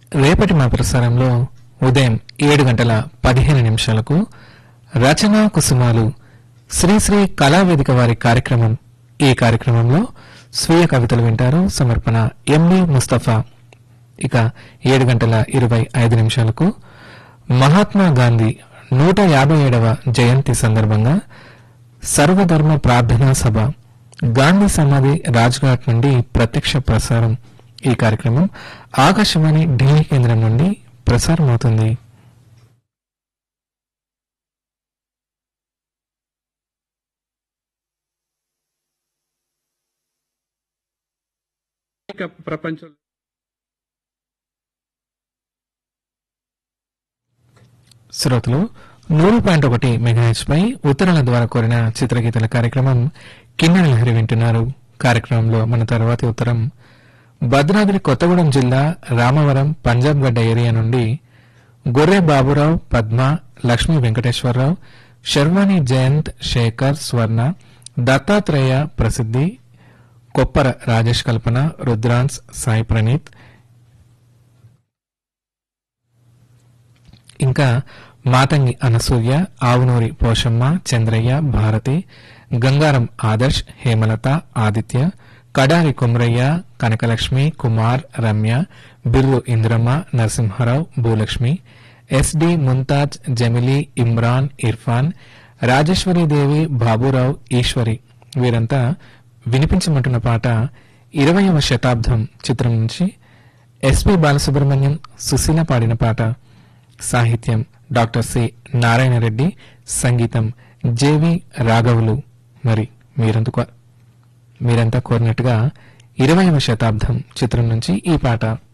రేపటి మా ప్రసారంలో ఉదయం ఏడు గంటల పదిహేను నిమిషాలకు రచనా కుసుమాలు శ్రీశ్రీ కళావేదిక వారి కార్యక్రమం ఈ కార్యక్రమంలో స్వీయ కవితలు వింటారు సమర్పణ ఎంబి ముస్తఫా ఇక ఏడు గంటల ఇరవై ఐదు నిమిషాలకు మహాత్మా గాంధీ నూట యాభై ఏడవ జయంతి సందర్భంగా సర్వధర్మ ప్రార్థనా సభ గాంధీ సమాధి రాజ్ఘాట్ నుండి ప్రత్యక్ష ప్రసారం ఈ కార్యక్రమం ఆకాశవాణి ఢిల్లీ కేంద్రం నుండి ప్రసారం అవుతుంది ఇక ప్రపంచం శ్రోతలు నూరు పాయింట్ ఒకటి మెగాహెచ్ పై ఉత్తరాల ద్వారా కోరిన చిత్రగీతల కార్యక్రమం కిన్నెర లహరి వింటున్నారు కార్యక్రమంలో మన తర్వాతి ఉత్తరం భద్రాద్రి కొత్తగూడెం జిల్లా రామవరం పంజాబ్ గడ్డ ఏరియా నుండి గొర్రె బాబురావు పద్మ లక్ష్మీ వెంకటేశ్వరరావు శర్వాణి జయంత్ శేఖర్ స్వర్ణ దత్తాత్రేయ ప్రసిద్ధి కొప్పర రాజేష్ కల్పన రుద్రాన్స్ సాయి ప్రణీత్ ఇంకా మాతంగి అనసూయ ఆవునూరి పోషమ్మ చంద్రయ్య భారతి గంగారం ఆదర్శ్ హేమలత ఆదిత్య కడారి కుమరయ్య కనకలక్ష్మి కుమార్ రమ్య బిర్రు ఇంద్రమ్మ నరసింహారావు భూలక్ష్మి ఎస్డి ముంతాజ్ జమిలీ ఇమ్రాన్ ఇర్ఫాన్ రాజేశ్వరీదేవి బాబురావు ఈశ్వరి వీరంతా వినిపించమంటున్న పాట ఇరవయవ శతాబ్దం చిత్రం నుంచి ఎస్పి బాలసుబ్రహ్మణ్యం సుశీల పాడిన పాట సాహిత్యం డాక్టర్ సి నారాయణ రెడ్డి సంగీతం జేవి రాఘవులు మరి మీరంతా మీరంతా కోరినట్టుగా ఇరవైవ శతాబ్దం చిత్రం నుంచి ఈ పాట